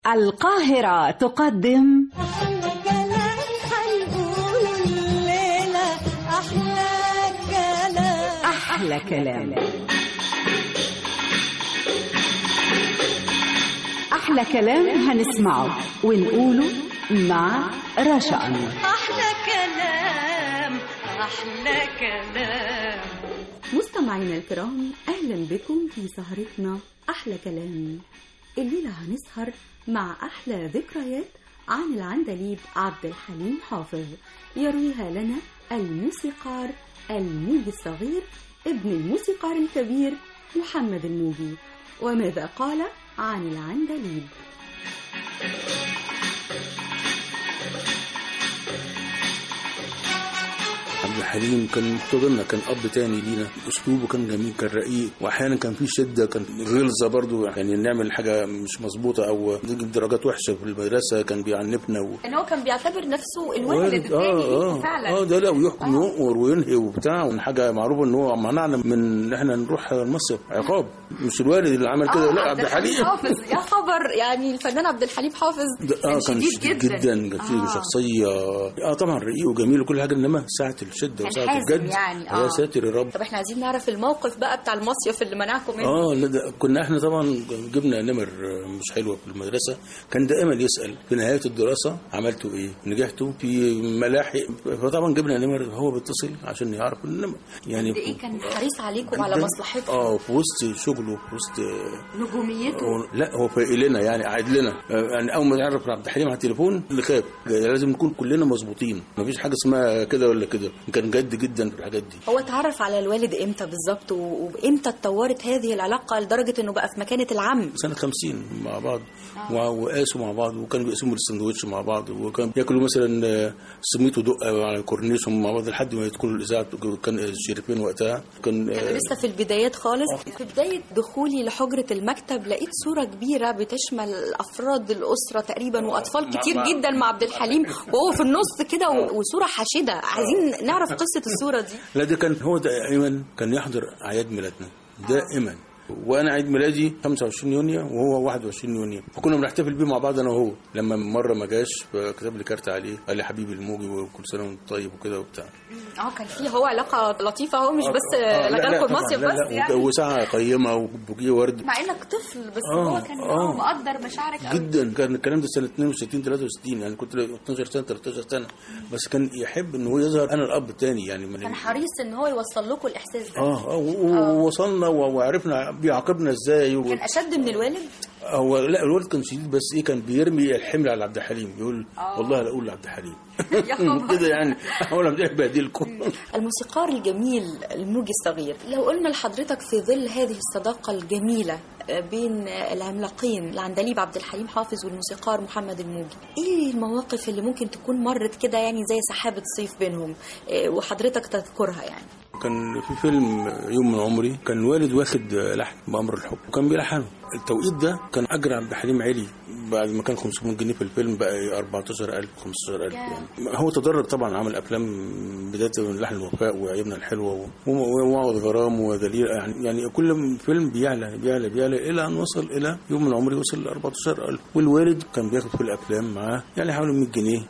القاهرة تقدم أحلى كلام حنقوله الليلة أحلى كلام أحلى كلام أحلى كلام هنسمعه ونقوله مع رشا أنور أحلى كلام أحلى كلام مستمعينا الكرام أهلا بكم في سهرتنا أحلى كلام الليلة هنسهر مع أحلى ذكريات عن العندليب عبد الحليم حافظ يرويها لنا الموسيقار الموجي الصغير ابن الموسيقار الكبير محمد الموجي وماذا قال عن العندليب عبد الحليم كان محتضننا كان اب تاني لينا اسلوبه كان جميل كان رقيق واحيانا كان في شده كان غلظه برضو يعني نعمل حاجه مش مظبوطه او نجيب درجات وحشه في المدرسه كان بيعنفنا و... ان هو كان بيعتبر نفسه الوالد والد الثاني اه اه فعلا اه ده لا ويحكم يؤمر وينهي وبتاع حاجه معروفه ان هو منعنا من ان احنا نروح المصيف عقاب مش الوالد اللي عمل كده آه، لا عبد عبد الحليم حافظ يا خبر يعني الفنان عبد الحليم حافظ ده اه كان شديد جدا, جدا. كان فيه آه. شخصيه اه طبعا رقيق وجميل وكل حاجه انما ساعه الشده كان وساعه حازم الجد يعني، يا آه. ساتر يا رب طب احنا عايزين نعرف الموقف بقى بتاع المصيف اللي منعكم منه اه لا ده كنا احنا طبعا جبنا نمر مش حلوه في المدرسه كان دائما يسال في نهايه الدراسه عملتوا ايه؟ نجحتوا في ملاحق فطبعا جبنا نمر هو بيتصل عشان يعرف النمر يعني قد ايه كان حريص عليكم على جداً. مصلحتكم اه في وسط شغله في وسط نجوميته هو- لا هو فايق لنا يعني قاعد لنا آه، يعني اول ما يعرف عبد الحليم على التليفون اللي خاف لازم نكون كلنا مظبوطين مفيش حاجه اسمها كده ولا كده كان جد جدا في الحاجات دي هو اتعرف على الوالد امتى بالظبط و- وامتى اتطورت هذه العلاقه لدرجه انه بقى في مكانه العم سنة 50 مع بعض و- وقاسوا مع بعض وكانوا بيقسموا السندوتش مع بعض وكانوا ياكلوا مثلا آه، سميت ودقة على الكورنيش هم مع بعض لحد ما يدخلوا الإذاعة كان الشريفين وقتها كان آه، كانوا لسه في البدايات خالص في بداية دخولي لحجرة المكتب لقيت صورة كبيرة بتشمل أفراد الأسرة تقريبا وأطفال كتير مع- جدا مع عبد الحليم وهو في النص كده و- وصورة حاشدة عايزين نعرف قصة الصورة دي لا ده كان هو دائما كان يحضر أعياد ميلادنا دائما وانا عيد ميلادي 25 يونيو وهو 21 يونيو فكنا بنحتفل بيه مع بعض انا وهو لما مره ما جاش فكتب لي كارت عليه قال لي حبيبي الموجي وكل سنه وانت طيب وكده وبتاع اه كان في هو علاقة لطيفة هو مش بس آه، لا، لا، لغالكم طبعاً، المصيف لا، بس لا، يعني وساعه قيمه وبوكيه ورد مع انك طفل بس آه، هو كان آه. آه. مقدر مشاعرك قوي جدا كان الكلام ده سنه 62 63 يعني كنت 12 سنه 13 سنه بس كان يحب ان هو يظهر انا الاب الثاني يعني من كان حريص ان هو يوصل لكم الاحساس ده اه آه، و- ووصلنا و- وعرفنا بيعاقبنا ازاي و... كان اشد من الوالد هو لا الولد كان شديد بس ايه كان بيرمي الحمل على عبد الحليم يقول آه. والله لا اقول لعبد الحليم يا خبر. كده يعني انا مش بهدلكم الموسيقار الجميل الموجي الصغير لو قلنا لحضرتك في ظل هذه الصداقة الجميلة بين العملاقين العندليب عبد الحليم حافظ والموسيقار محمد الموجي ايه المواقف اللي ممكن تكون مرت كده يعني زي سحابة صيف بينهم إيه، وحضرتك تذكرها يعني كان في فيلم يوم من عمري كان الوالد واخد لحن بأمر الحب وكان بيلحنه التوقيت ده كان أجر عبد الحليم علي بعد ما كان 500 جنيه في الفيلم بقى 14000 15000 يعني هو تدرج طبعا عمل افلام بدايه من لحن الوفاء وعيبنا الحلوه و- ووعد غرام ودليل يعني يعني كل فيلم بيعلى بيعلى بيعلى الى ان وصل الى يوم من عمري وصل ل 14000 والوالد كان بياخد في الافلام معاه يعني حوالي 100 جنيه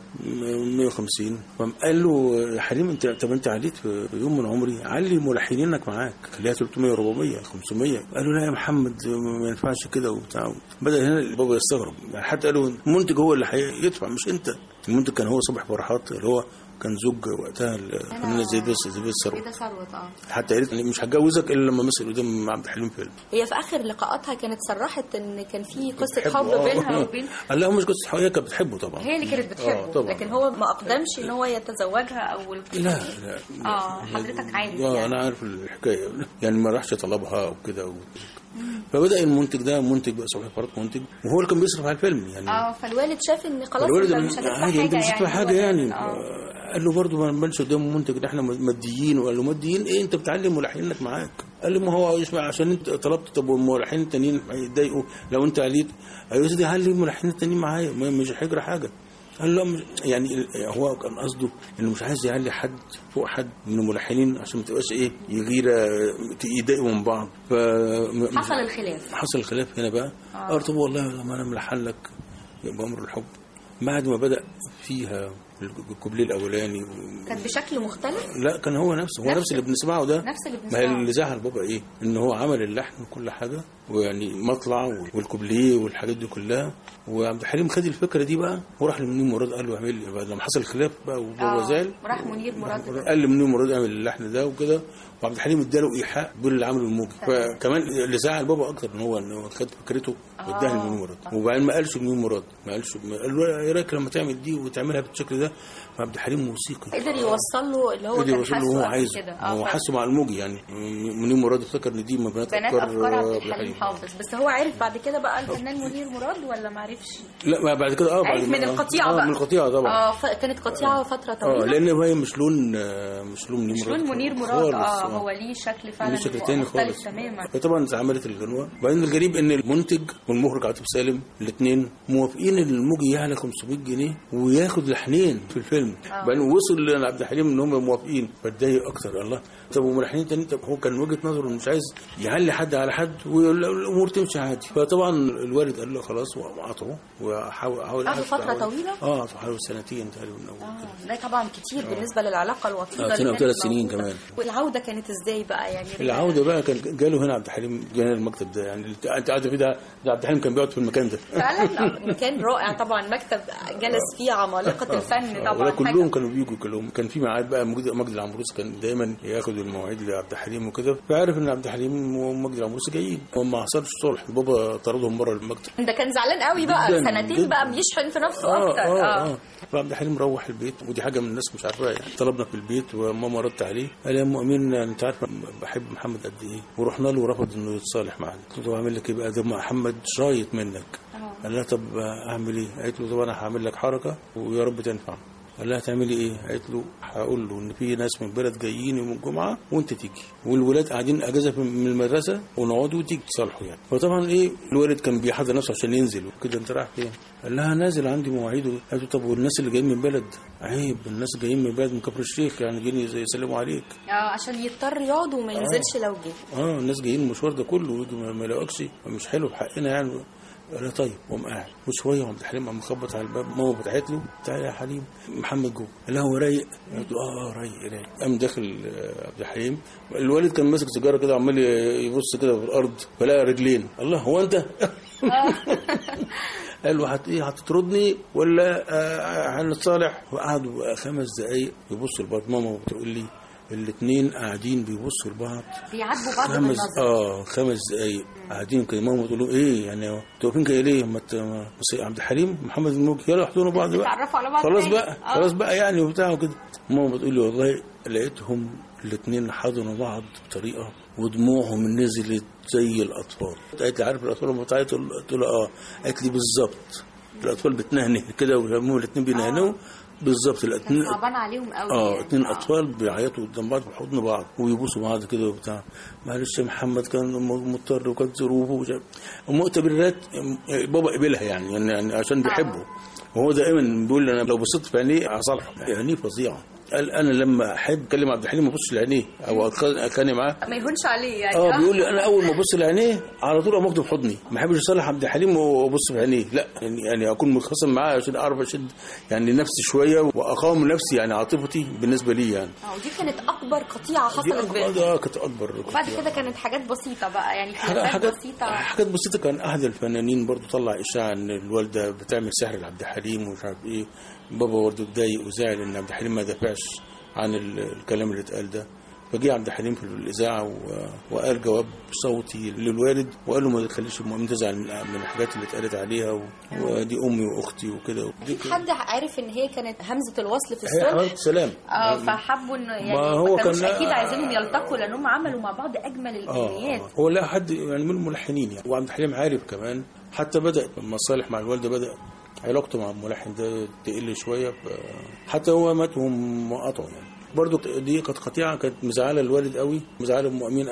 150 فقام قال له يا حليم انت طب انت عليت في يوم من عمري علي ملحنينك معاك خليها 300 400 500 قال له لا يا محمد ما ينفعش كده وبتاع بدا هنا البابا يستغرب يعني حتى قالوا المنتج هو اللي هيدفع مش انت المنتج كان هو صبح فرحات اللي هو كان زوج وقتها الفنانه زي بس زي بس ثروت ده ثروت اه حتى قالت لي مش هتجوزك الا لما مثل قدام عبد الحليم فيلم هي في اخر لقاءاتها كانت صرحت ان كان في قصة بتحبه، حب آه. بينها وبين قال لها مش قصه حقيقه كانت بتحبه طبعا هي اللي كانت بتحبه آه، طبعا لكن هو ما اقدمش ان هو يتزوجها او ال- لا لا اه حضرتك عارف اه يعني. انا عارف الحكايه يعني ما راحش طلبها او كده و... فبدا المنتج ده منتج بقى صبحي فرات منتج وهو اللي كان بيصرف على الفيلم يعني اه فالوالد شاف ان خلاص الولد انت مش هتدفع عادي حاجه انت مش هتدفع حاجه هو- يعني آه. قال له برضه ما نبانش قدام منتج ده احنا ماديين وقال له ماديين ايه انت بتعلم ملحنينك معاك قال له ما هو يسمع عشان انت طلبت طب والملحنين التانيين هيتضايقوا لو انت عليت قال له يا سيدي علي الملحنين التانيين معايا ما- مش هيجرى حاجه قال له مش يعني ال- هو كان قصده انه مش عايز يعلي حد فوق حد من الملحنين عشان ما تبقاش ايه يغيره يضايقوا من بعض ف حصل الخلاف حصل الخلاف هنا بقى آه. قال طب والله لما انا ملحن لك بأمر الحب بعد ما بدأ فيها الكوبليه الأولاني كان بشكل مختلف لا كان هو نفسه هو نفس- نفس اللي بنسمعه ده نفس اللي ما هي بنسمعه. اللي زعل بابا ايه ان هو عمل اللحن وكل حاجه ويعني مطلع والكوبليه والحاجات دي كلها وعبد الحليم خد الفكره دي بقى وراح لمنير مراد قال له اعمل لي بعد لما حصل خلاف بقى وبابا زعل راح منير مراد قال لمنير مراد اعمل اللحن ده وكده وعبد الحليم اداله ايحاء بيقول اللي عمله الموجي فكمان اللي زعل بابا اكتر ان هو ان هو خد فكرته واداها لمنير مراد وبعدين ما قالش منير مراد ما قالش ما قال له ايه رايك لما تعمل دي وتعملها بالشكل ده فعبد الحليم موسيقي قدر يوصل له اللي هو قدر كان يوصل له حاسه هو قبل عايزه كده هو اه حاسه مع الموجي يعني منير مراد افتكر ان دي من بنات بنات افكار افكار عبد عبد الحليم حافظ بس هو عرف بعد كده بقى الفنان منير مراد ولا ما عرفش لا ما بعد كده اه بعد عرف ما- من القطيعه آه بقى من القطيعه طبعا اه ف... كانت قطيعه فتره اه طويله لان هي مش لون آه، مش لون منير مش مراد لون منير مراد خالص، اه هو ليه شكل فعلا ليه شكل تاني مختلف خالص تماما فطبعا عملت الغنوه وبعدين الغريب ان المنتج والمخرج عاطف سالم الاثنين موافقين ان الموجي يعلى 500 جنيه وياخد لحنين في الفيلم بعدين وصل لعبد الحليم ان هم موافقين فاتضايق اكتر الله طب وملحنين تاني طب هو كان وجهه نظره إنه مش عايز يعلي حد على حد والامور تمشي عادي فطبعا الوالد قال له خلاص وقطعه وحاول حاول قعدوا فترة طويلة؟ اه قعدوا حوالي سنتين تقريبا او كده ده طبعا كتير بالنسبه للعلاقه الوطيده آه، سنة اللي أو كانت ثلاث سنين موجودة. كمان. والعوده كانت ازاي بقى يعني العوده بقى كان جاله هنا عبد الحليم جانا المكتب ده يعني اللي انت قاعده فيه ده ده عبد الحليم كان بيقعد في المكان ده فعلا مكان رائع طبعا مكتب جلس فيه عمالقه الفن ولا طبعا كلهم حاجة- كانوا بيجوا كلهم كان في ميعاد بقى مجدي مجدي العمروس كان دايما ياخد المواعيد لعبد الحليم وكده فعرف ان عبد الحليم ومجدي العمروس جايين وما حصلش صلح بابا طردهم بره المكتب ده كان زعلان قوي بقى جداً، سنتين جداً. بقى بيشحن في نفسه اه اكتر اه اه فعبد الحليم روح البيت ودي حاجه من الناس مش عارفاها يعني طلبنا في البيت وماما ردت عليه قال يا ام امين انت عارفه بحب محمد قد ايه ورحنا له ورفض انه يتصالح معانا قلت له اعمل لك ايه بقى ده محمد شايط منك قال لها طب اعمل ايه قالت له طب انا هعمل لك حركه ويا رب تنفع قال لها هتعملي ايه؟ قالت له هقول له ان في ناس من البلد جايين يوم الجمعه وانت تيجي والولاد قاعدين اجازه في- من المدرسه ونقعدوا وتيجي تصالحوا يعني فطبعا ايه الوالد كان بيحضر نفسه عشان ينزل وكده انت رايح فين؟ قال لها نازل عندي مواعيد قالت له طب والناس اللي جايين من البلد عيب الناس جايين من البلد من كفر الشيخ يعني جايين زي يسلموا عليك اه عشان يضطر يقعد وما ينزلش لو جه اه الناس جايين المشوار ده كله ويجوا ما ما يلاقوكش مش حلو في حقنا يعني قال لها طيب قام قاعد وشويه وعبد الحليم قام مخبط على الباب ماما فتحت له تعالى يا حليم محمد جوه قال لها هو رايق قالت له اه اه رايق رايق قام داخل آه، عبد الحليم الوالد كان ماسك سيجاره كده عمال يبص كده في الارض فلقى رجلين الله هو انت قال له هت ايه هتطردني ولا آه، هنتصالح وقعدوا بقى خمس دقايق يبصوا لبعض ماما بتقول لي الاثنين قاعدين بيبصوا لبعض بيعاتبوا بعض خمس بالنظر اه خمس دقايق قاعدين كده ماما بتقول له ايه يعني انتوا واقفين كده ليه؟ ما ت- ما- بس عبد الحليم محمد الموجي يلا احضنوا بعض بقى تعرفوا على بعض خلاص تاني. بقى آه. خلاص بقى يعني وبتاع وكده ماما بتقول لي والله لقيتهم الاثنين حضنوا بعض بطريقه ودموعهم نزلت زي الاطفال قالت لي عارف الاطفال لما بتعيط قلت لها اه قالت لي بالظبط الاطفال بتنهنه كده وهم الاثنين بينهنوا بالظبط الاثنين صعبان عليهم قوي اه يعني. اتنين اطفال بيعيطوا قدام بعض بحضن بعض ويبوسوا بعض كده وبتاع معلش يا محمد كان م- مضطر وكانت ظروفه ومش عارف المؤتبرات بابا قبلها يعني يعني, يعني عشان بيحبه وهو دائما بيقول انا لو بصيت في عينيه هصالحه عينيه فظيعه قال انا لما احب اكلم عبد الحليم ما ابصش لعينيه او اتخانق معاه ما يهونش عليه يعني اه بيقول لي انا اول ما ابص لعينيه على طول اقوم اخده في حضني ما احبش اصالح عبد الحليم وابص في عينيه لا يعني, يعني اكون متخاصم معاه عشان اعرف اشد يعني نفسي شويه واقاوم نفسي يعني عاطفتي بالنسبه لي يعني اه ودي كانت اكبر قطيعه دي حصلت اكبر بينهم اه كانت اكبر وبعد كده كانت حاجات بسيطه بقى يعني حاجات خلافات حاجات بسيطه حاجات بسيطه كان احد الفنانين برضو طلع اشاعه ان الوالده بتعمل سحر لعبد الحليم ومش عارف ايه بابا برضو اتضايق وزعل ان عبد الحليم ما دافعش عن ال- الكلام اللي اتقال ده فجه عبد الحليم في الاذاعه و- وقال جواب صوتي للوالد وقال له ما تخليش المؤمن تزعل من من الحاجات اللي اتقالت عليها و- ودي امي واختي وكده دي حد عارف ان هي كانت همزه الوصل في هي الصلح حوالي سلام اه فحبوا انه يعني ما ما هو كانوش كان- اكيد عايزينهم يلتقوا لانهم عملوا مع بعض اجمل الامنيات اه هو لا حد يعني من الملحنين يعني وعبد الحليم عارف كمان حتى بدا لما صالح مع الوالده بدا علاقته مع الملحن ده تقل شويه ف- حتى هو مات وهم قطعوا يعني برضو دي كانت قطيعه كانت مزعله الوالد قوي مزعله ام امين قوي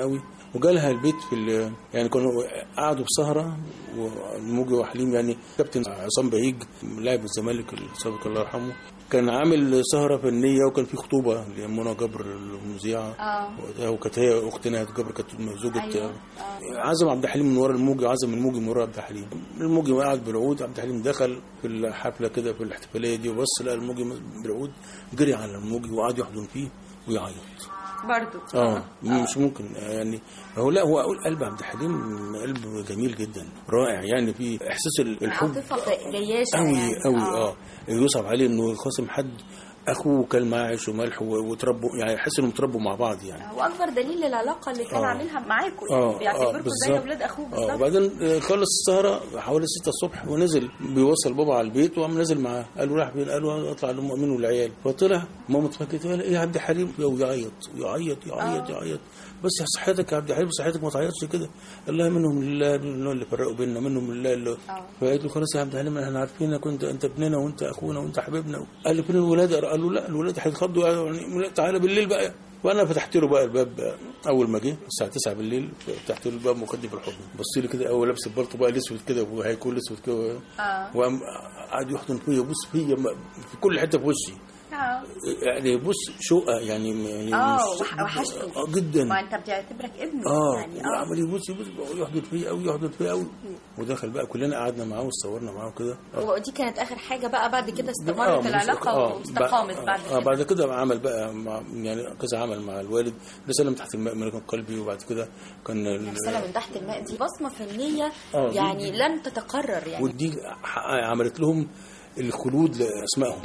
وجالها البيت في ال- يعني كانوا قعدوا بسهره والموجي وحليم يعني كابتن عصام بهيج لاعب الزمالك السابق الله يرحمه كان عامل سهره فنيه وكان في خطوبه لمنى جبر المذيعه وقتها وكانت هي اختنا جبر كانت زوجة أيوة. عزم عبد الحليم من ورا الموجي عزم الموجي من ورا عبد الحليم الموجي قاعد بالعود عبد الحليم دخل في الحفله كده في الاحتفاليه دي وبص لقى الموجي بالعود جري على الموجي وقعد يحضن فيه ويعيط برضو اه مش ممكن يعني هو لا هو اقول قلب عبد الحليم قلب جميل جدا رائع يعني في احساس ال- الحب عاطفة جياشة قوي يعني. قوي اه يصعب عليه انه يخاصم حد اخوه كان معاه عيش وملح و- وتربوا يعني يحس انهم تربوا مع بعض يعني واكبر دليل للعلاقه اللي كان آه. عاملها معاكم اه يعني اه بيعتبركم زي بالظبط اولاد اخوه اه بالظبط وبعدين آه، خلص السهره حوالي 6 الصبح ونزل بيوصل بابا على البيت وقام نازل معاه قال له راح فين قال له اطلع لام والعيال فطلع ماما اتفاجئت قال ايه يا عبد الحليم ويعيط يعيط يعيط يعيط بس يا صحتك يا عبد الحليم صحتك ما تعيطش كده قال لها منهم لله لله اللي فرقوا بيننا منهم لله اللي فقالت له خلاص يا عبد الحليم احنا عارفينك وانت انت ابننا وانت اخونا وانت حبيبنا قال له فين الولاد قال له لا الولاد هيتخضوا يعني تعالى بالليل بقى وانا فتحت له بقى الباب اول ما جه الساعه 9 بالليل فتحت له الباب وخدني في الحضن بص لي كده اول لابس البلطو بقى الاسود كده وهيكون الاسود كده وقام قعد يحضن فيا يبص فيا م- في كل حته في وشي اه يعني بص شقه يعني يعني اه مش- وح- وحشته اه جدا ما انت بتعتبرك ابنه اه يعني اه عمال يبص يبص يحضن فيا قوي يحضن فيا قوي ودخل بقى كلنا قعدنا معاه وصورنا معاه كده آه. ودي كانت اخر حاجه بقى بعد كده آه، استمرت مش- العلاقه آه، واستقامت بع- بعد آه كده بعد كده عمل بقى مع يعني كذا عمل مع الوالد رسالة من تحت الماء ملك قلبي وبعد كده كان ال- رسالة من تحت الماء دي بصمة فنية آه، دي- يعني لن تتكرر يعني ودي ح- عملت لهم الخلود لاسمائهم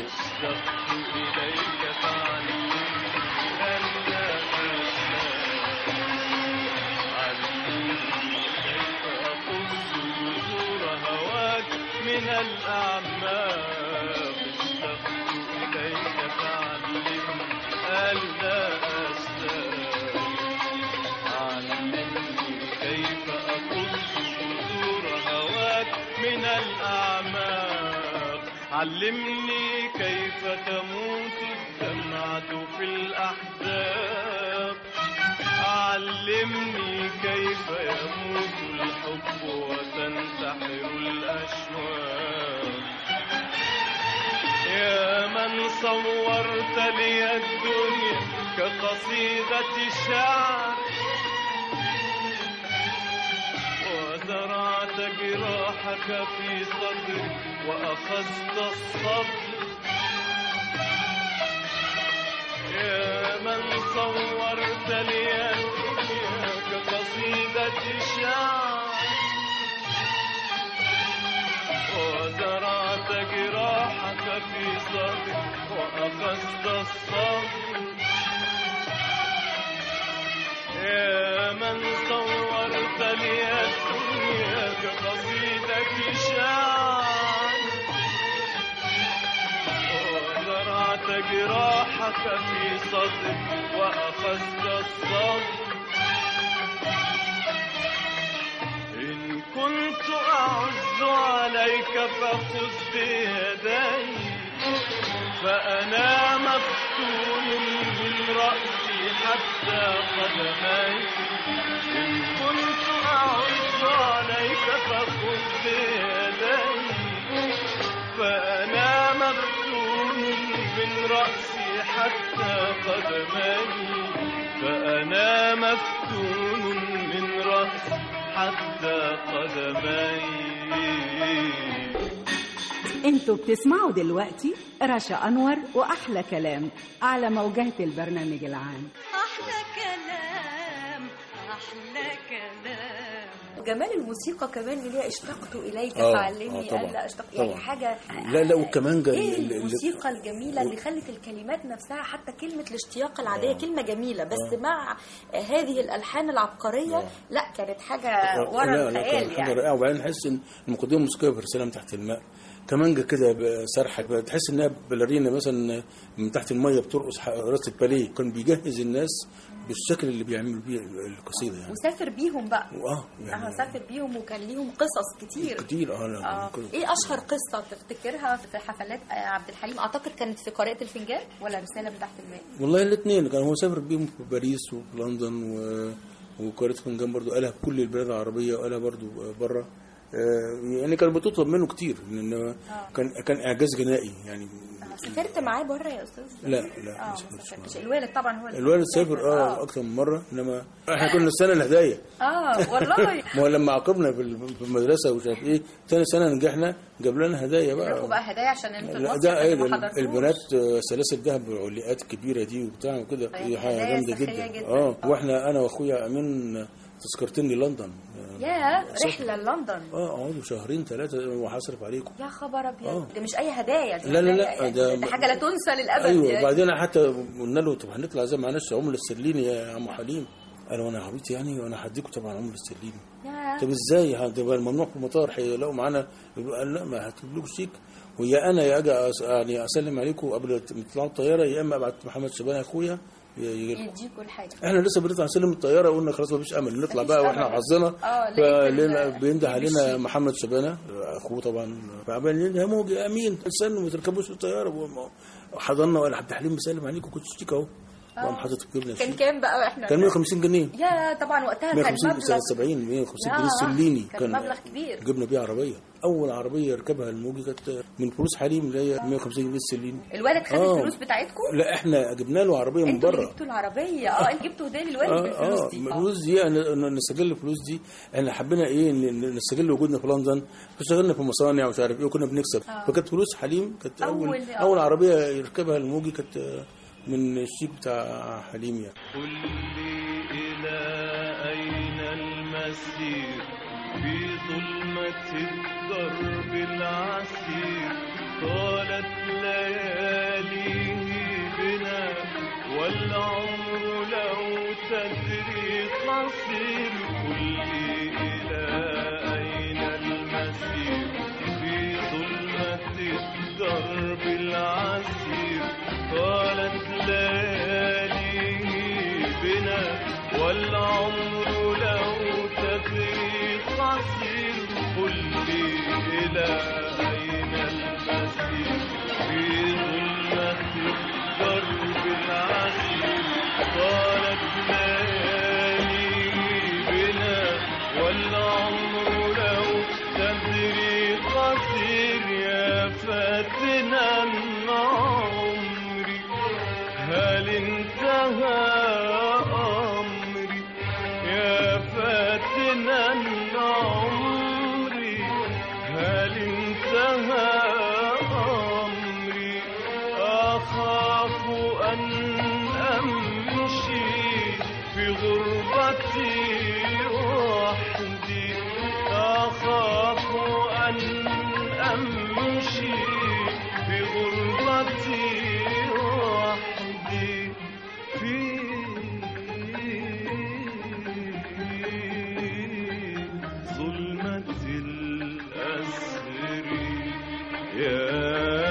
من الأعماق اشتقت إليك فعلم ألا أشتاق علمني كيف أقص صدور هواك من الأعماق علمني كيف تموت الدمعة في الأحزاب علمني كيف يموت الحب وتنتحر الأشواق يا من صورت لي الدنيا كقصيدة شعر وزرعت جراحك في صدري وأخذت الصبر يا من صورت لي الدنيا كقصيدة شعر وزرعت جراحك في صدري وأخذت الصبر يا من صورت لي الدنيا كقصيدة شعر وزرعت جراحك في صدري وأخذت الصبر إن كنت أعز عليك فخذ بيدي فأنا مفتون من رأسي حتى قدمي إن كنت أعز عليك فخذ بيدي فأنا مفتون من رأسي حتى قدمي فأنا مفتون من رأسي حتى قدمي انتوا بتسمعوا دلوقتي رشا انور واحلى كلام على موجات البرنامج العام أحلى كلام أحلى كلام جمال الموسيقى كمان اللي هي اشتقت اليك آه، فعلمني آه، طبعاً، الا اشتق يعني طبعاً. حاجه لا لا والكمانجة ايه ال- ال- الموسيقى الجميله اللي خلت الكلمات نفسها حتى كلمه الاشتياق العاديه كلمه جميله بس مع هذه الالحان العبقريه لا كانت حاجه ورا لا لا كان الخيال حاجه يعني رائعه وبعدين نحس ان المقدمه الموسيقيه في رساله من تحت الماء كمانجه كده ب- سرحه تحس انها باليرينا مثلا من تحت الميه بترقص ح- رقصه باليه كان بيجهز الناس بالشكل اللي بيعمل بيه القصيده يعني وسافر بيهم بقى واه اه يعني سافر بيهم وكان ليهم قصص كتير كتير اه لا اه كل- ايه اشهر قصه تفتكرها في حفلات آه، عبد الحليم اعتقد كانت في قارئة الفنجان ولا رساله من تحت الماء والله الاثنين كان هو سافر بيهم في باريس وفي لندن و وقارئة فنجان برضو قالها في كل البلاد العربية وقالها برضو بره يعني كان بتطلب منه كتير لأن كان كان إعجاز جنائي يعني سافرت معاه بره يا استاذ لا لا اه ما ما سافرتش سافرتش معاه. الوالد طبعا هو اللي الوالد سافر آه. اه اكتر من مره انما احنا كنا السنه الهدايا اه والله ما هو لما عاقبنا في ال- في المدرسه ومش عارف ايه ثاني سنه نجحنا جاب لنا هدايا يروحوا بقى بقى هدايا عشان انتوا لا المصيف ده اللي ايه ما ده حضرتوش. البنات آه، سلاسل ذهب والعليقات الكبيره دي وبتاع وكده طيب، دي حاجه هدايا جامده سخية جدا جدا. اه واحنا انا واخويا امين تذكرتين للندن يا رحله لندن اه اقعدوا شهرين ثلاثه وهصرف عليكم يا خبر ابيض آه. ده مش اي هدايا دي لا، لا، هدايا- لا، ده- ده حاجه لا تنسى للابد ايوه يعني. وبعدين حتى قلنا له طب هنطلع زي معناش عمله استرليني يا عم حليم قال وانا عبيط يعني وانا هديكم طبعا عمله استرليني يا طب ازاي هتبقى الممنوع في المطار هيلاقوا معانا يبقى قال لا ما هتجيب لكم شيك ويا انا يا اجي أس- يعني اسلم عليكم قبل ما تطلعوا الطياره يا اما ابعت محمد شبانه اخويا ي- يجي لكم يديكوا الحاجه احنا لسه بنطلع نسلم الطياره قلنا خلاص مفيش امل نطلع مفيش بقى واحنا أمل. حظنا آه، لقيت فلنا ال- بينده جيب علينا الشيك. محمد شبانه اخوه طبعا فعمال يا موجي يا امين استنوا ما تركبوش الطياره وما- حضرنا ولا عبد الحليم بيسلم عليكم كنت شيك اهو وقام حاطط في جبنا كان الشيك. كام بقى واحنا كان 150 جنيه يا طبعا وقتها كان 150 مبلغ سنة 70 150 جنيه آه، سليني كان مبلغ كبير. جبنا بيه عربيه اول عربيه يركبها الموجي كانت من فلوس حليم اللي هي 150 جنيه السليني الوالد خد آه. الفلوس بتاعتكم لا احنا جبنا له عربيه من انتوا اللي بره جبتوا العربيه اه انتوا جبتوا هديه للوالد اه بالفلوس اه دي الفلوس دي أنا- أنا نستغل الفلوس دي احنا حبينا ايه ن- ن- نستغل وجودنا في لندن فاشتغلنا في مصانع ومش عارف ايه وكنا بنكسب فكانت فلوس حليم كانت اول أول- آه. اول عربيه يركبها الموجي كانت آه، من الشيك بتاع حليم يعني قل لي إلى أين المسير في ظلمة الدرب العسير طالت لياليه بنا والعمر لو تدري قصير قل لي إلى أين المسير في ظلمة الدرب العسير طالت لياليه بنا والعمر لو تدري قصير قل لي إلى أين المسير في ظلمة الدرب العسير طالت لياليه بنا والعمر لو تدري قصير يا فاتنا عمري هل انتهى أمري يا فاتنا عمري هل انتهى أمري أخاف أن أمشي في غربتي وحدي أخاف أن أمشي في غربتي وحدي في ظلمة الأسر يا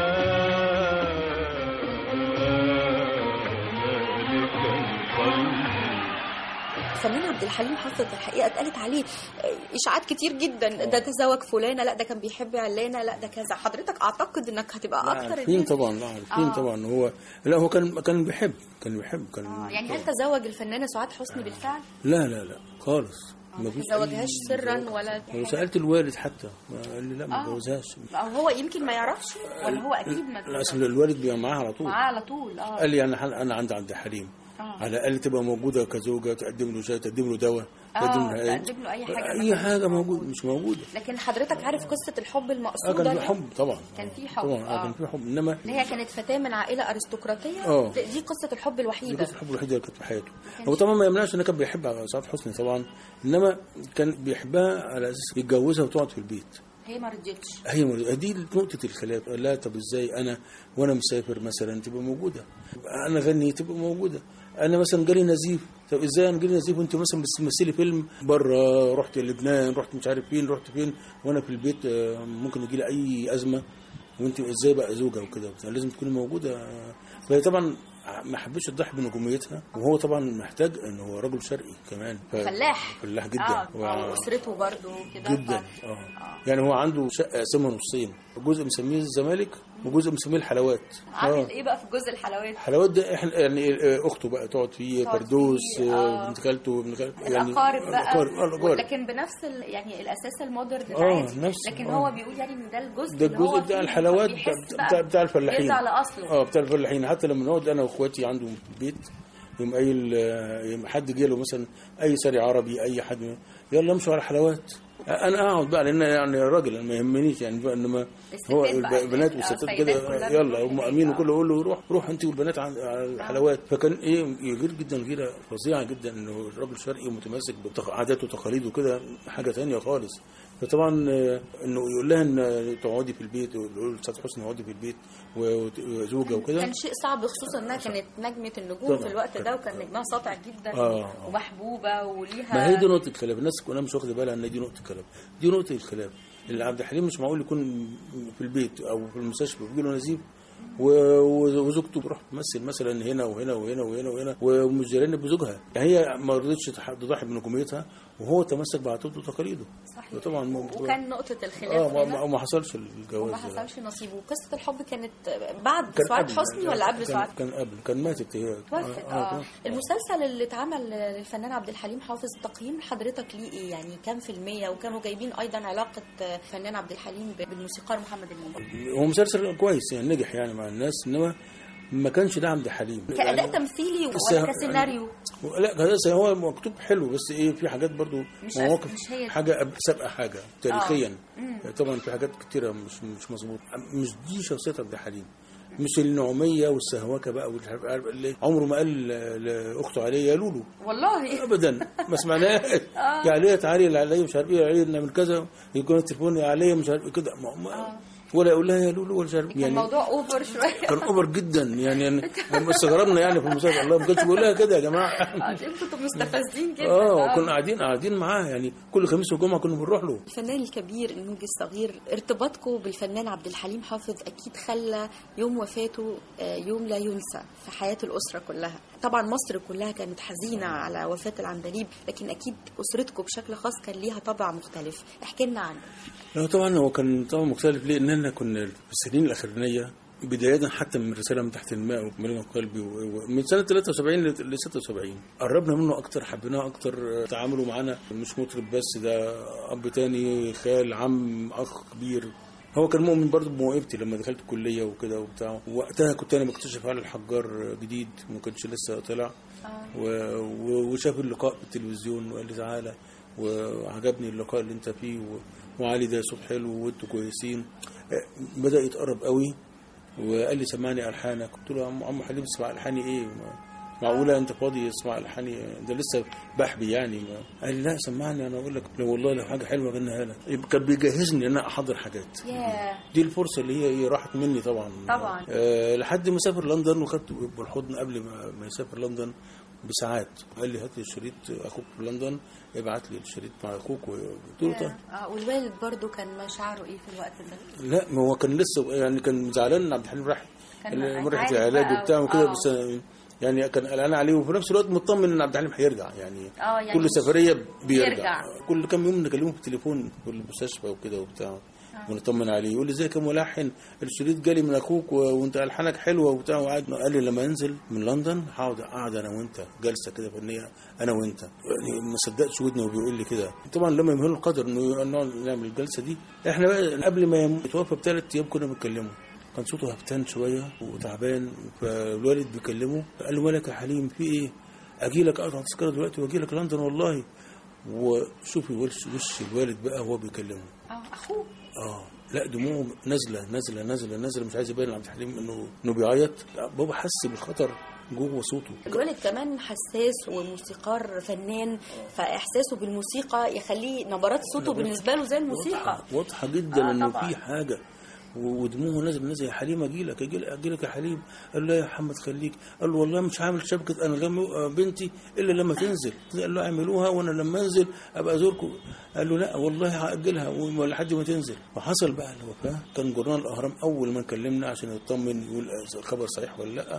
مالك القلب فنان عبد الحليم حافظ الحقيقه اتقالت عليه اشاعات كتير جدا ده تزوج فلانه لا ده كان بيحب علانه لا ده كذا حضرتك اعتقد انك هتبقى لا، اكتر عارفين الناس- طبعا لا عارفين آه. طبعا هو لا هو كان كان بيحب كان بيحب كان آه، يعني هل تزوج الفنانه سعاد حسني بالفعل؟ لا لا لا خالص ما فيش ما تزوجهاش أي سرا زواج. ولا وسالت الوالد حتى ما قال لي لا ما آه. اتجوزهاش أو هو يمكن ما يعرفش ولا هو اكيد ما لا اصل الوالد بيبقى معاها على طول معاه على طول اه قال لي انا حل- انا عندي عند حليم آه. على الاقل تبقى موجوده كزوجه تقدم له شاي تقدم له دواء آه، تقدم له تقدم له أي حاجة ما اي كانش حاجه موجود. موجود مش موجوده لكن حضرتك عارف قصه الحب اه المقصوده كان دي؟ في حب طبعا كان في حب، طبعا آه. اه كان في حب انما اللي هي كانت فتاه من عائله ارستقراطيه آه. دي دي قصه الحب دي الوحيده كانت الحب الوحيده اللي كانت في حياته هو طبعا ما يمنعش انه كان بيحب سعاد حسني طبعا انما كان بيحبها على اساس يتجوزها وتقعد في البيت هي ما رضيتش هي مر- دي نقطة الخلاف لا طب ازاي انا وانا مسافر مثلا تبقى موجودة انا غني تبقى موجودة انا مثلا جالي نزيف طب ازاي انا جالي نزيف وانت مثلا بتمثلي فيلم بره رحت لبنان رحت مش عارف فين رحت فين وانا في البيت آه، ممكن يجي لي اي ازمة وانت ازاي بقى زوجة وكده لازم تكوني موجودة فهي طبعا ما حبش تضحي بنجوميتها وهو طبعا محتاج ان هو رجل شرقي كمان ف- فلاح فلاح جدا اه و- واسرته برضه كده جدا ف- اه يعني هو عنده شقه قسمها نصين جزء مسميه الزمالك وجزء مسميه الحلوات عامل آه. ايه بقى في جزء الحلوات الحلوات ده احنا يعني آه، اخته بقى تقعد فيه تقعد فردوس فيه، آه. آه، بنت خالته وابن خالته الاقارب بقى الاقارب آه، الأقارب. لكن بنفس ال... يعني الاساس المودرن آه، العادي نفس- لكن آه. هو بيقول يعني ان ده الجزء ده اللي هو الجزء بتاع فيه الحلوات بيحس بتاع, بقى بتاع, بتاع الفلاحين يرجع لاصله اه بتاع الفلاحين حتى لما نقعد انا واخواتي عنده في البيت يوم قايل آه، يوم حد جه له مثلا اي ساري عربي اي حد يلا امشوا على الحلوات انا اقعد بقى لان يعني راجل ما يهمنيش يعني بقى انما هو الستات بقى، البنات آه، والستات السيدات كده كلها يلا بتروح هم هناك، امين آه. وكله يقول له روح روح انت والبنات عن- على الحلوات فكان ايه يغير جدا غيره فظيعه جدا انه الراجل شرقي ومتمسك بعاداته وتقاليده كده حاجه تانية خالص فطبعا آه، انه يقول لها ان تقعدي في البيت ويقول لاستاذ حسني اقعدي في البيت و- وزوجه وكده كان شيء صعب خصوصا انها كانت نجمه النجوم طبعاً. في الوقت ده وكان نجمها ساطع جدا آه. ومحبوبه وليها ما هي دي نقطة الخلاف الناس كلها مش واخدة بالها ان دي نقطة الخلاف دي نقطة الخلاف اللي عبد الحليم مش معقول يكون في البيت او في المستشفى بيجي له نزيف و- و- وزوجته بتروح تمثل مثلا هنا وهنا وهنا وهنا وهنا ومش جيران بزوجها يعني هي ما رضتش تح- تضحي بنجوميتها وهو تمسك بعادته وتقاليده صحيح طبعا ما- وكان نقطه اه الخلاف ما- هنا ما, ما حصلش الجواز وما ده. حصلش نصيب وقصه الحب كانت بعد كان سعاد قبل- حسني ولا قبل كان- سعاد كان قبل كان ماتت هي توفت آه، اه آه. المسلسل اللي اتعمل للفنان عبد الحليم حافظ تقييم حضرتك ليه ايه يعني كام في المية وكانوا جايبين ايضا علاقة الفنان عبد الحليم بالموسيقار محمد الموجي هو مسلسل كويس يعني نجح يعني مع الناس انما ما كانش ده عبد الحليم كأداء يعني- تمثيلي بس- ولا كسيناريو لا كده هو مكتوب حلو بس ايه في حاجات برضو مش مواقف مش هي دي. حاجه قبل- سابقه حاجه تاريخيا طبعا في حاجات كتيره مش مش مظبوطه مش دي شخصيه عبد الحليم مش النعوميه والسهوكه بقى والمش عارف- عارف اللي عمره ما قال ل- لاخته عليه يا لولو والله ابدا ما سمعناش يا عليا تعالي يا عليا مش عارف ايه يا عليا نعمل كذا يكون التليفون يا عليا مش عارف إيه كده ما- ما- ولا يقول لها يا لولو ولا مش عارف كان يعني الموضوع اوفر شوية كان اوفر جدا يعني يعني لما استغربنا يعني في المسلسل الله ما كانش بيقول لها كده يا جماعه آه، انتوا كنتوا مستفزين جدا اه كنا قاعدين قاعدين معاه يعني كل خميس وجمعه كنا بنروح له الفنان الكبير الموجي الصغير ارتباطكم بالفنان عبد الحليم حافظ اكيد خلى يوم وفاته آه، يوم لا ينسى في حياه الاسره كلها طبعا مصر كلها كانت حزينه على وفاه العندليب لكن اكيد اسرتكم بشكل خاص كان ليها طابع مختلف احكي لنا عنه لا طبعا هو كان طبعا مختلف ليه؟ لان كنا في السنين الاخرانيه بداية حتى من رسالة من تحت الماء ومليون قلبي و- ومن سنة 73 ل ل 76 قربنا منه أكتر حبيناه أكتر آه، تعاملوا معانا مش مطرب بس ده أب تاني خال عم أخ كبير هو كان مؤمن برضه بموهبتي لما دخلت الكلية وكده وبتاع وقتها كنت أنا مكتشف على الحجار جديد ما كانش لسه طلع و... و... وشاف اللقاء في التلفزيون وقال لي تعالى وعجبني اللقاء اللي انت فيه و... وعلي ده صوت حلو وانتوا كويسين آه، بدأ يتقرب قوي وقال لي سمعني الحانك قلت له يا عم عم حليم اسمع الحاني ايه ما- معقولة انت فاضي اسمع الحاني ده لسه بحبي يعني ما. قال لي لا سمعني انا اقول لك لو والله لو حاجه حلوه غنيها لك يبقى كان بيجهزني ان انا احضر حاجات ياه دي الفرصه اللي هي ايه راحت مني طبعا طبعا. أه لحد ما سافر لندن وخدته بالحضن قبل ما, ما يسافر لندن بساعات قال لي هات لي شريط اخوك في لندن ابعت لي الشريط مع اخوك قلت له طيب اه والوالد برضو كان مشاعره ايه في الوقت ده لا ما هو كان لسه يعني كان زعلان ان عبد الحليم راح كان مرحله عارف العلاج بقى، وبتاع وكده آه. بس يعني كان قلقان عليه وفي نفس الوقت مطمن ان عبد الحليم هيرجع يعني, آه، يعني كل سفريه بيرجع بيرجع. كل كام يوم نكلمه في التليفون في المستشفى وكده وبتاع ونطمن عليه يقول لي ازيك يا ملحن الشريط جالي من اخوك و- وانت الحانك حلوه وبتاع وقعد قال لي لما انزل من لندن هقعد اقعد انا وانت جلسه كده فنيه انا وانت يعني ما صدقتش ودني وبيقول لي كده طبعا لما يمهل القدر انه نقعد نعمل الجلسه دي احنا بقى قبل ما يم- يتوفى بثلاث ايام كنا بنتكلموا كان صوته هفتان شويه وتعبان فالوالد بيكلمه قال له مالك يا حليم في ايه؟ اجي لك اقطع تذكره دلوقتي واجي لك لندن والله وشوفي وش وش الوالد بقى وهو بيكلمه اه اخوه اه لا دموعه نازله نازله نازله نازله مش عايز يبين لعبد الحليم انه انه بيعيط لا، بابا حس بالخطر جوه صوته الوالد كمان حساس وموسيقار فنان فاحساسه بالموسيقى يخليه نبرات صوته بالنسبه له زي الموسيقى واضحه جدا آه، انه طبعاً. في حاجه و- ودموعه نازل نازل يا حليم اجي لك اجي لك اجي لك يا حليم قال له لا يا محمد خليك قال له والله مش هعمل شبكه انا غم بنتي الا لما تنزل قال له اعملوها وانا لما انزل ابقى ازوركم قال له لا والله هاجلها لحد ما تنزل وحصل بقى الوفاه كان جورنال الاهرام اول ما كلمنا عشان يطمن يقول الخبر صحيح ولا لا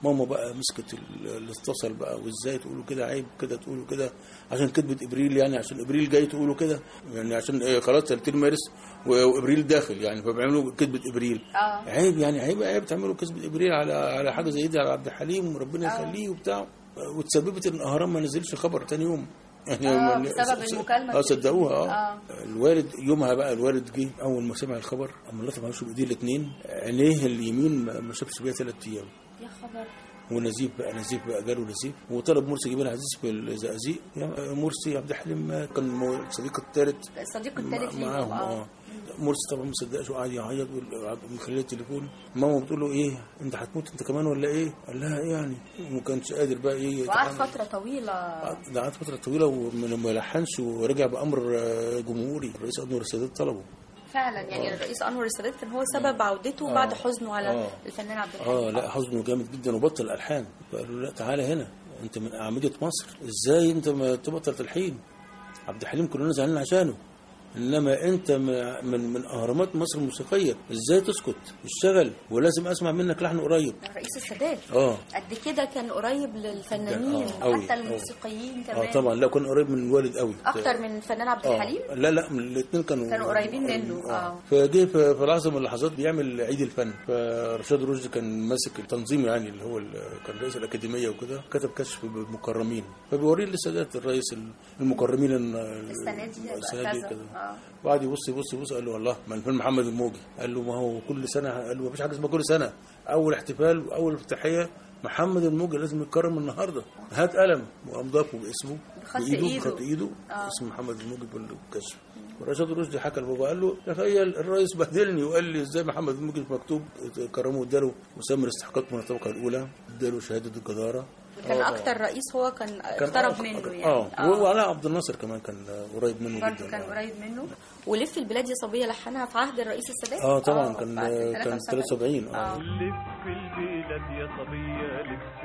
ماما بقى مسكت ال- اللي اتصل بقى وازاي تقولوا كده عيب كده تقولوا كده عشان كذبه ابريل يعني عشان ابريل جاي تقولوا كده يعني عشان إيه خلاص 30 مارس و- وابريل داخل يعني فبيعملوا كذبه ابريل اه عيب يعني عيب عيب تعملوا كذبه ابريل على على حاجه زي دي على عبد الحليم وربنا يخليه وبتاع وتسببت ان الاهرام ما نزلش خبر تاني يوم يعني آه، من- بسبب س- المكالمة اه صدقوها اه آه. الوالد يومها بقى الوالد جه اول ما سمع الخبر اما لطف معاه بايديه الاثنين عينيه اليمين ما ما شافش بيها ثلاث ايام يا خبر ونزيف بقى نزيف بقى جاله نزيف وطلب مرسي جميل عزيز في الزقازيق يا مرسي عبد الحليم كان مو- الصديق الثالث الصديق الثالث ليهم معاهم اه مرسي طبعا ما صدقش وقعد يعيط من خلال التليفون ماما بتقول له ايه انت هتموت انت كمان ولا ايه؟ قال لها ايه يعني وما كانش قادر بقى ايه وقعد يتحمل. فتره طويله ده قعد فتره طويله وما لحنش ورجع بامر آه، جمهوري الرئيس انور السادات طلبه فعلا يعني الرئيس انور السادات كان هو سبب عودته بعد حزنه على آه. الفنان عبد الحليم اه لا حزنه جامد جدا وبطل الحان فقالوا له لا تعالى هنا انت من اعمده مصر ازاي انت ما تبطل تلحين عبد الحليم كلنا زعلانين عشانه انما انت م- من من اهرامات مصر الموسيقيه ازاي تسكت اشتغل ولازم اسمع منك لحن قريب الرئيس السادات اه قد كده كان قريب للفنانين آه، أوي، حتى أوي. الموسيقيين كمان اه طبعا لا كان قريب من الوالد قوي اكتر من الفنان عبد اه الحليم لا لا من الاثنين كانوا كانوا قريبين منه، آه. فجه في في لحظه من اللحظات بيعمل عيد الفن فرشاد رشدي كان ماسك التنظيم يعني اللي هو ال- كان رئيس الاكاديميه وكده كتب كشف بالمكرمين فبيوريه للسادات الرئيس المكرمين ال- السنة دي السنه هيبقى دي كذا. كده آه. وقعد يبص يبص يبص قال له والله ما الفيلم محمد الموجي قال له ما هو كل سنه قال له ما فيش حاجه اسمها كل سنه اول احتفال واول افتتاحيه محمد الموجي لازم يتكرم النهارده هات قلم وقام ضافه باسمه بخط بايده إيده. بخط ايده آه. اسم محمد الموجي بالكشف ورشاد رشدي حكى لبابا قال له تخيل الرئيس بهدلني وقال لي ازاي محمد الموجي مكتوب كرمه اداله مسمى الاستحقاق من الطبقه الاولى اداله شهاده الجداره كان آه. اكتر رئيس هو كان كان اقترب آه، منه يعني اه وعلاء عبد الناصر كمان كان قريب منه برضه جدا كان آه. قريب منه ولف البلاد يا صبيه لحنها في عهد الرئيس السادات اه طبعا كان بعد كان 73 اه آه. لف البلاد يا صبية لف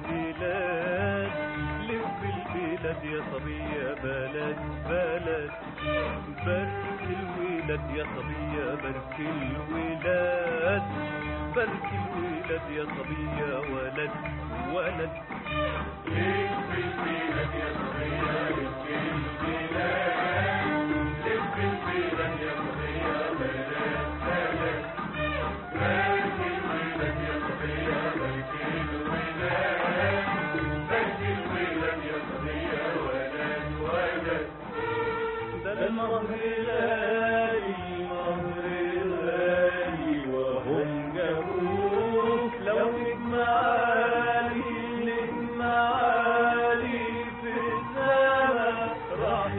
البلاد لف البلاد يا صبية بلد بلد بارك الولاد يا صبية بارك الولاد بارك الولاد يا صبية ولد ولد لف البلاد يا صبية لف البلاد لف البلاد يا صبية بلد بلد بارك الولاد يا صبية بارك الولاد بارك الولاد يا صبية ولد ولد ده المهر غالي المهر غالي وهم جابوك لو نجم عالي نجم عالي في السما راح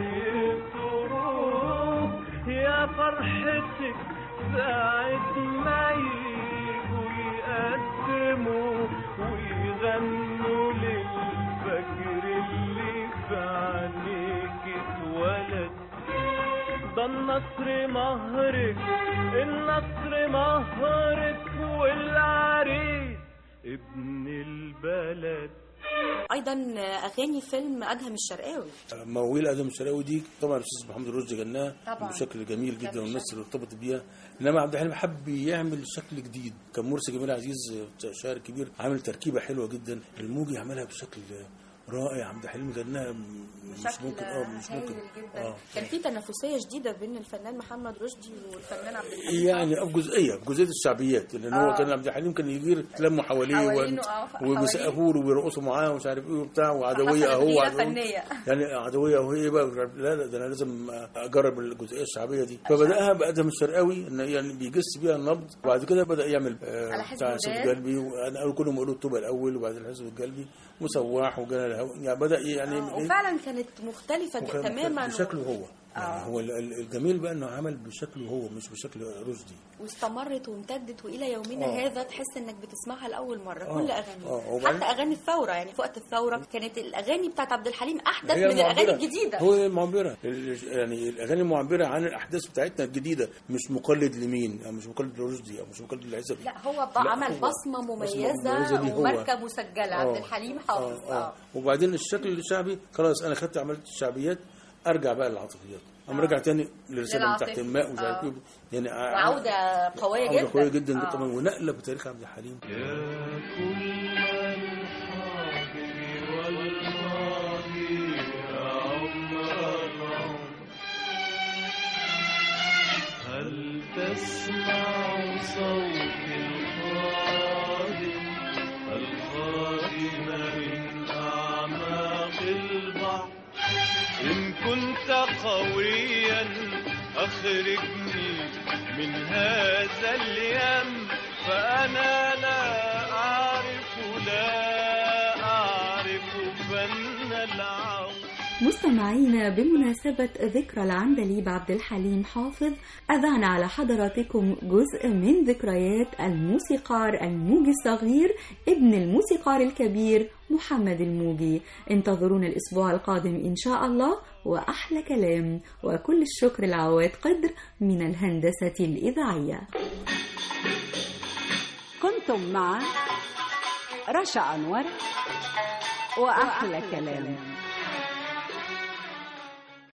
يستروك يا فرحتك ساعة ما يجوا يقدموا ويغنوا للفجر اللي في عينيك اتولد ده النصر مهرك النصر مهرك والعريس ابن البلد ايضا اغاني فيلم ادهم الشرقاوي مواويل ادم الشراوي دي طبعا الاستاذ محمد رشدي غناها طبعاً. بشكل جميل جدا كان والناس اللي ارتبطت بيها انما عبد الحليم حب يعمل شكل جديد كان مرسي جميل عزيز شاعر كبير عامل تركيبه حلوه جدا الموجي عملها بشكل رائع عبد الحليم غناها مش بشكل ممكن اه مش هايل ممكن جدا اه كان في تنافسيه شديده بين الفنان محمد رشدي والفنان عبد الحليم يعني في جزئيه في جزئيه الشعبيات لان هو آه. كان عبد الحليم كان يدير تلموا حواليه حوالينه، آه، حواليه. وبيسقفوا له وبيرقصوا معاه ومش عارف ايه وبتاع وعدويه حصلت اهو غيرة وعدوية. فنية. يعني عدويه اهو ايه بقى مش عارف- لا لا ده انا لازم اجرب الجزئيه الشعبيه دي فبداها بادم الشرقاوي ان يعني بيجس بيها النبض وبعد كده بدا يعمل آه، على حزب بتاع حزب وداد. قلبي وانا اقول كلهم يقولوا الطوبه الاول وبعدين الحزب القلبي وسواح وجنى الهوى يعني بدا يعني آه، وفعلا كانت مختلفه وكان- تماما بشكله هو آه. يعني هو ال- ال- الجميل بقى انه عمل بشكله هو مش بشكل رشدي واستمرت وامتدت والى يومنا آه. هذا تحس انك بتسمعها لاول مره آه. كل اغانيه آه. وبعدين- حتى اغاني الثوره يعني في وقت الثوره كانت الاغاني بتاعت عبد الحليم احدث هي من الاغاني المعبرة. الجديده هو المعبرة ال- يعني الأغاني المعبرة عن الأحداث بتاعتنا الجديدة مش مقلد لمين أو مش مقلد لرشدي أو مش مقلد للعزبي لا هو ب- لا، عمل هو بصمه مميزة مميزه ليه هو. وماركه مسجله عبد آه. الحليم حافظ آه. آه. وبعدين الشكل الشعبي خلاص أنا خدت عملت الشعبيات أرجع بقى للعاطفيات أما رجع تاني للرسالة من تحت للعاطفة. الماء ومش عارف آه. إيه يعني وعوده قويه عودة جدا قوية جدا آه. طبعا ونقلة بتاريخ عبد الحليم يا كل القادم القادم من أعماق البحر إن كنت قويا أخرجني من هذا اليم فأنا لا أعرف لا أعرف فن العون مستمعينا بمناسبة ذكرى العندليب عبد الحليم حافظ أذعنا على حضراتكم جزء من ذكريات الموسيقار الموجي الصغير ابن الموسيقار الكبير محمد الموجي انتظرونا الأسبوع القادم إن شاء الله وأحلى كلام وكل الشكر لعواد قدر من الهندسة الإذاعية كنتم مع رشا أنور وأحلى كلام